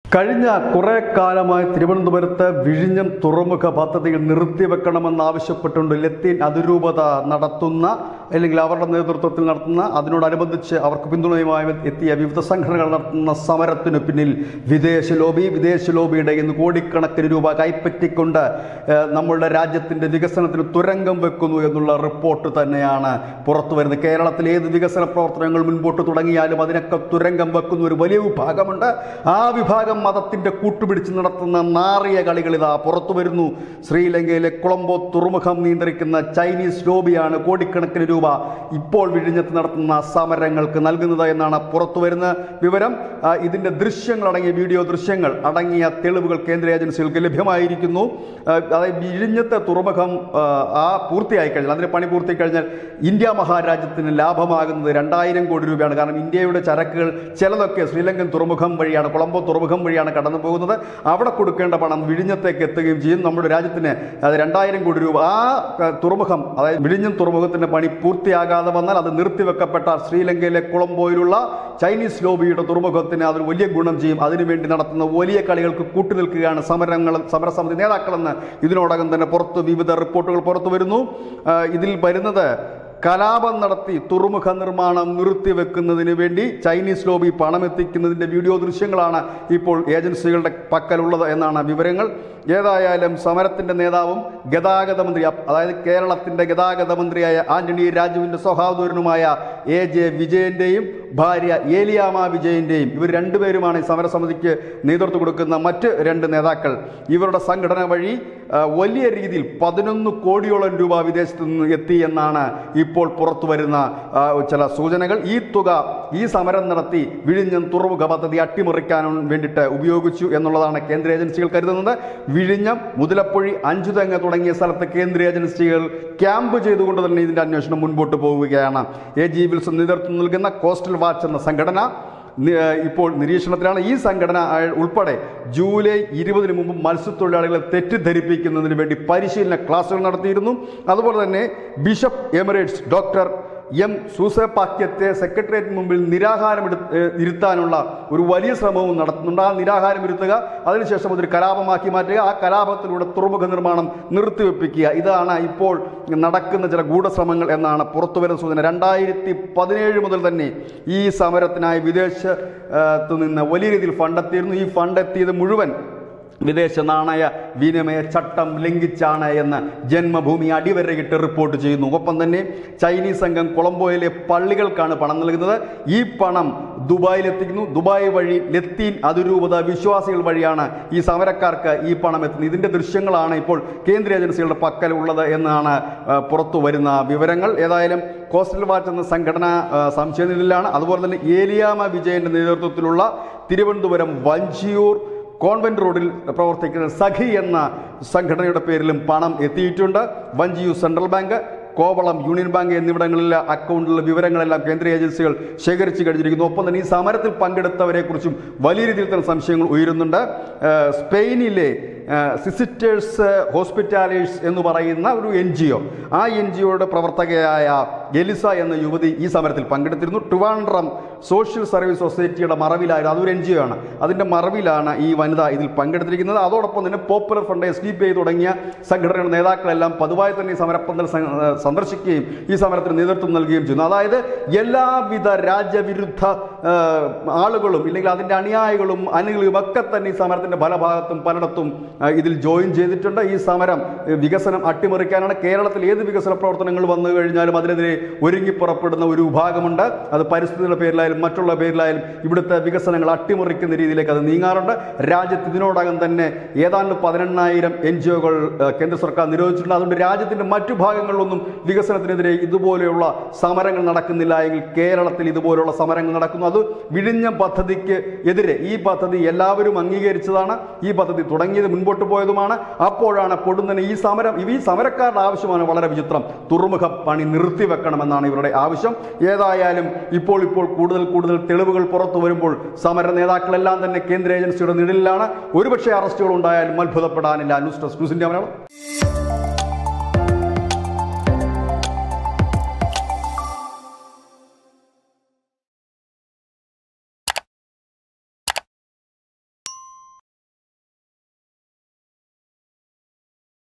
കഴിഞ്ഞ കുറെ കാലമായി തിരുവനന്തപുരത്ത് വിഴിഞ്ഞം തുറമുഖ പദ്ധതികൾ നിർത്തിവെക്കണമെന്നാവശ്യപ്പെട്ടുകൊണ്ട് ലത്തീൻ അതിരൂപത നടത്തുന്ന അല്ലെങ്കിൽ അവരുടെ നേതൃത്വത്തിൽ നടത്തുന്ന അതിനോടനുബന്ധിച്ച് അവർക്ക് പിന്തുണയുമായി എത്തിയ വിവിധ സംഘടനകൾ നടത്തുന്ന സമരത്തിന് പിന്നിൽ വിദേശ ലോബി വിദേശ ലോബിയുടെ ഇന്ന് കോടിക്കണക്കിന് രൂപ കൈപ്പറ്റിക്കൊണ്ട് ഏഹ്, നമ്മളുടെ രാജ്യത്തിൻ്റെ വികസനത്തിന് തുരങ്കം വെക്കുന്നു എന്നുള്ള റിപ്പോർട്ട് തന്നെയാണ് പുറത്തു വരുന്നത് കേരളത്തിൽ ഏത് വികസന പ്രവർത്തനങ്ങൾ മുൻപോട്ട് തുടങ്ങിയാലും അതിനൊക്കെ തുരങ്കം വെക്കുന്ന ഒരു വലിയ വിഭാഗമുണ്ട് ആ വിഭാഗം മതത്തിൻ്റെ കൂട്ടുപിടിച്ച് നടത്തുന്ന നാറിയ കളികൾ ഇതാ പുറത്തു വരുന്നു ശ്രീലങ്കയിലെ കൊളംബോ തുറമുഖം നിയന്ത്രിക്കുന്ന ചൈനീസ് ലോബിയാണ് കോടിക്കണക്കിന് രൂപ ഇപ്പോൾ വിഴിഞ്ഞത്ത് നടത്തുന്ന സമരങ്ങൾക്ക് നൽകുന്നത് എന്നാണ് പുറത്തു വരുന്ന വിവരം ആ, ഇതിൻ്റെ ദൃശ്യങ്ങൾ അടങ്ങിയ വീഡിയോ ദൃശ്യങ്ങൾ അടങ്ങിയ തെളിവുകൾ കേന്ദ്ര ഏജൻസികൾക്ക് ലഭ്യമായിരിക്കുന്നു ആ, അതായത് വിഴിഞ്ഞത്തെ തുറമുഖം ആ, ആ പൂർത്തിയായി കഴിഞ്ഞാൽ അതിൻ്റെ പണി പൂർത്തിയായി കഴിഞ്ഞാൽ ഇന്ത്യ മഹാരാജ്യത്തിന് ലാഭമാകുന്നത് രണ്ടായിരം കോടി രൂപയാണ് കാരണം ഇന്ത്യയുടെ ചരക്കുകൾ ചിലതൊക്കെ ശ്രീലങ്കൻ തുറമുഖം വഴിയാണ് കൊളംബോ തുറമുഖം വഴിയാണ് കടന്നു പോകുന്നത് അവിടെ കൊടുക്കേണ്ട പണം വിഴിഞ്ഞത്തേക്ക് എത്തുകയും ചെയ്യും നമ്മുടെ രാജ്യത്തിന് അത് രണ്ടായിരം കോടി രൂപ ആ ക- തുറമുഖം അതായത് വിഴിഞ്ഞം തുറമുഖത്തിൻ്റെ പണി പൂർത്തിയാകാതെ വന്നാൽ അത് നിർത്തിവെക്കപ്പെട്ട ശ്രീലങ്കയിലെ കൊളംബോയിലുള്ള ചൈനീസ് ലോബിയുടെ തുറമുഖത്തിന് അതൊരു വലിയ ഗുണം ചെയ്യും അതിനുവേണ്ടി നടത്തുന്ന വലിയ കളികൾക്ക് കൂട്ടുനിൽക്കുകയാണ് സമരങ്ങൾ സമരസമിതി നേതാക്കളെന്ന് ഇതിനോടകം തന്നെ പുറത്ത് വിവിധ റിപ്പോർട്ടുകൾ പുറത്തു വരുന്നു ആ, ഇതിൽ വരുന്നത് കലാപം നടത്തി തുറമുഖ നിർമ്മാണം നിർത്തിവെക്കുന്നതിന് വേണ്ടി ചൈനീസ് ലോബി പണം എത്തിക്കുന്നതിൻ്റെ വീഡിയോ ദൃശ്യങ്ങളാണ് ഇപ്പോൾ ഏജൻസികളുടെ പക്കലുള്ളത് എന്നാണ് വിവരങ്ങൾ ഏതായാലും സമരത്തിൻ്റെ നേതാവും ഗതാഗത മന്ത്രി അപ്- അതായത് കേരളത്തിൻ്റെ ഗതാഗത മന്ത്രിയായ ആന്റണി രാജുവിൻ്റെ സഹോദരനുമായ എ ജെ വിജയൻ്റെയും ഭാര്യ ഏലിയാമ വിജയൻ്റെയും ഇവർ രണ്ടുപേരുമാണ് ഈ സമരസമിതിക്ക് നേതൃത്വം കൊടുക്കുന്ന മറ്റ് രണ്ട് നേതാക്കൾ ഇവരുടെ സംഘടന വഴി ആ, വലിയ രീതിയിൽ പതിനൊന്ന് കോടിയോളം രൂപ വിദേശത്ത് നിന്ന് എത്തി എന്നാണ് ഇപ്പോൾ പുറത്തു വരുന്ന ആ, ചില സൂചനകൾ ഈ തുക ഈ സമരം നടത്തി വിഴിഞ്ഞം തുറമുഖ പദ്ധതി അട്ടിമറിക്കാൻ വേണ്ടിയിട്ട് ഉപയോഗിച്ചു എന്നുള്ളതാണ് കേന്ദ്ര ഏജൻസികൾ കരുതുന്നത് വിഴിഞ്ഞം മുതലപ്പൊഴി അഞ്ചുതെങ്ങ തുടങ്ങിയ സ്ഥലത്ത് കേന്ദ്ര ഏജൻസികൾ ക്യാമ്പ് ചെയ്തുകൊണ്ട് തന്നെ ഇതിൻ്റെ അന്വേഷണം മുൻപോട്ട് പോവുകയാണ് എ ജി വിൽസൺ നേതൃത്വം നൽകുന്ന കോസ്റ്റൽ വാച്ച് എന്ന സംഘടന നി- ഏഹ് ഇപ്പോൾ നിരീക്ഷണത്തിലാണ് ഈ സംഘടന അയ- ഉൾപ്പെടെ ജൂലൈ ഇരുപതിന് മുമ്പ് മത്സ്യത്തൊഴിലാളികളെ തെറ്റിദ്ധരിപ്പിക്കുന്നതിന് വേണ്ടി പരിശീലന ക്ലാസുകൾ നടത്തിയിരുന്നു അതുപോലെ തന്നെ ബിഷപ്പ് എമിറേറ്റ്സ് ഡോക്ടർ എം സൂസപാക്യത്തെ സെക്രട്ടേറിയറ്റിന് മുമ്പിൽ നിരാഹാരം എടു ഏഹ് ഇരുത്താനുള്ള ഒരു വലിയ ശ്രമവും നടത്തുന്നുണ്ട് ആ നിരാഹാരം ഇരുത്തുക അതിനുശേഷം അതൊരു കലാപമാക്കി മാറ്റുക ആ കലാപത്തിലൂടെ തുറമുഖ നിർമ്മാണം നിർത്തിവെപ്പിക്കുക ഇതാണ് ഇപ്പോൾ നടക്കുന്ന ചില ഗൂഢശ്രമങ്ങൾ എന്നാണ് പുറത്തു വരുന്ന സൂചന രണ്ടായിരത്തി പതിനേഴ് മുതൽ തന്നെ ഈ സമരത്തിനായി വിദേശത്തു നിന്ന് വലിയ രീതിയിൽ ഫണ്ടെത്തിയിരുന്നു ഈ ഫണ്ട് എത്തിയത് മുഴുവൻ വിദേശ നാണയ വിനിമയ ചട്ടം ലംഘിച്ചാണ് എന്ന് ജന്മഭൂമി അടിവരയിട്ട് റിപ്പോർട്ട് ചെയ്യുന്നു ഒപ്പം തന്നെ ചൈനീസ് സംഘം കൊളംബോയിലെ പള്ളികൾക്കാണ് പണം നൽകുന്നത് ഈ പണം ദുബായിൽ എത്തിക്കുന്നു ദുബായ് വഴി ലത്തീൻ അതിരൂപത വിശ്വാസികൾ വഴിയാണ് ഈ സമരക്കാർക്ക് ഈ പണം എത്തുന്നത് ഇതിൻ്റെ ദൃശ്യങ്ങളാണ് ഇപ്പോൾ കേന്ദ്ര ഏജൻസികളുടെ പക്കലുള്ളത് എന്നാണ് ആ, പുറത്തു വരുന്ന വിവരങ്ങൾ ഏതായാലും കോസ്റ്റൽ വാച്ച് എന്ന സംഘടന ആ, സംശയനിലയിലാണ് അതുപോലെ തന്നെ ഏലിയാമ വിജയന്റെ നേതൃത്വത്തിലുള്ള തിരുവനന്തപുരം വഞ്ചിയൂർ കോൺവെന്റ് റോഡിൽ പ്രവർത്തിക്കുന്ന സഖി എന്ന സംഘടനയുടെ പേരിലും പണം എത്തിയിട്ടുണ്ട് Vanchiyoor central bank Kovalam union bank എന്നിവിടങ്ങളിലെ അക്കൗണ്ടിലെ വിവരങ്ങളെല്ലാം കേന്ദ്ര ഏജൻസികൾ ശേഖരിച്ചു കഴിഞ്ഞിരിക്കുന്നു ഒപ്പം തന്നെ ഈ സമരത്തിൽ പങ്കെടുത്തവരെക്കുറിച്ചും വലിയ രീതിയിൽ തന്നെ സംശയങ്ങൾ ഉയരുന്നുണ്ട് ഏഹ് സ്പെയിനിലെ ഏഹ് സിസിറ്റേഴ്സ് ഹോസ്പിറ്റാലേഴ്സ് എന്ന് പറയുന്ന ഒരു എൻ ജി ഒ ആ എൻ ജി ഒയുടെ പ്രവർത്തകയായ എലിസ എന്ന യുവതി ഈ സമരത്തിൽ പങ്കെടുത്തിരുന്നു ട്രിവാൻഡ്രം സോഷ്യൽ സർവീസ് സൊസൈറ്റിയുടെ മറവിലായിരുന്നു അതൊരു എൻ ജി ഒ ആണ് അതിൻ്റെ മറവിലാണ് ഈ വനിത ഇതിൽ പങ്കെടുത്തിരിക്കുന്നത് അതോടൊപ്പം തന്നെ popular front S D P I തുടങ്ങിയ സംഘടനയുടെ നേതാക്കളെല്ലാം പതിവായി തന്നെ ഈ സമരപ്പന്തൽ സ- സന്ദർശിക്കുകയും ഈ സമരത്തിന് നേതൃത്വം നൽകുകയും ചെയ്യുന്നു അതായത് എല്ലാവിധ രാജ്യവിരുദ്ധ ആ, ആളുകളും ഇല്ലെങ്കിൽ അതിൻ്റെ അനുയായികളും അനുകളും ഒക്കെ തന്നെ ഈ സമരത്തിൻ്റെ ഫലഭാഗത്തും പലയിടത്തും ആ, ഇതിൽ ജോയിൻ ചെയ്തിട്ടുണ്ട് ഈ സമരം ഏ, വികസനം അട്ടിമറിക്കാനാണ് കേരളത്തിൽ ഏത് വികസന പ്രവർത്തനങ്ങൾ വന്നു കഴിഞ്ഞാലും അതിനെതിരെ ഒരുങ്ങി പുറപ്പെടുന്ന ഒരു വിഭാഗമുണ്ട് അത് പരിസ്ഥിതിയുടെ പേരിലായാലും മറ്റുള്ള പേരിലായാലും ഇവിടുത്തെ വികസനങ്ങൾ അട്ടിമറിക്കുന്ന രീതിയിലേക്ക് അത് നീങ്ങാറുണ്ട് രാജ്യത്ത് ഇതിനോടകം തന്നെ ഏതാണ്ട് പതിനെണ്ണായിരം എൻ ജി ഒകൾ കേന്ദ്ര സർക്കാർ നിരോധിച്ചിട്ടുണ്ട് അതുകൊണ്ട് രാജ്യത്തിൻ്റെ മറ്റു ഭാഗങ്ങളിലൊന്നും വികസനത്തിനെതിരെ ഇതുപോലെയുള്ള സമരങ്ങൾ നടക്കുന്നില്ല എങ്കിൽ കേരളത്തിൽ ഇതുപോലെയുള്ള സമരങ്ങൾ നടക്കുന്നു അത് വിഴിഞ്ഞം പദ്ധതിക്ക് എതിരെ ഈ പദ്ധതി എല്ലാവരും അംഗീകരിച്ചതാണ് ഈ പദ്ധതി തുടങ്ങിയത് മുൻപോട്ട് പോയതുമാണ് അപ്പോഴാണ് പൊടുന്നനെ ഈ സമരം ഈ സമരക്കാരുടെ ആവശ്യമാണ് വളരെ വിചിത്രം തുറമുഖ പണി നിർത്തിവെക്കണമെന്നാണ് ഇവരുടെ ആവശ്യം ഏതായാലും ഇപ്പോൾ ഇപ്പോൾ കൂടുതൽ കൂടുതൽ തെളിവുകൾ പുറത്തു വരുമ്പോൾ സമര നേതാക്കളെല്ലാം തന്നെ കേന്ദ്ര ഏജൻസിയുടെ നിഴലിലാണ് ഒരുപക്ഷെ അറസ്റ്റുകൾ ഉണ്ടായാലും അത്ഭുതപ്പെടാനില്ല news desk news India Malayalam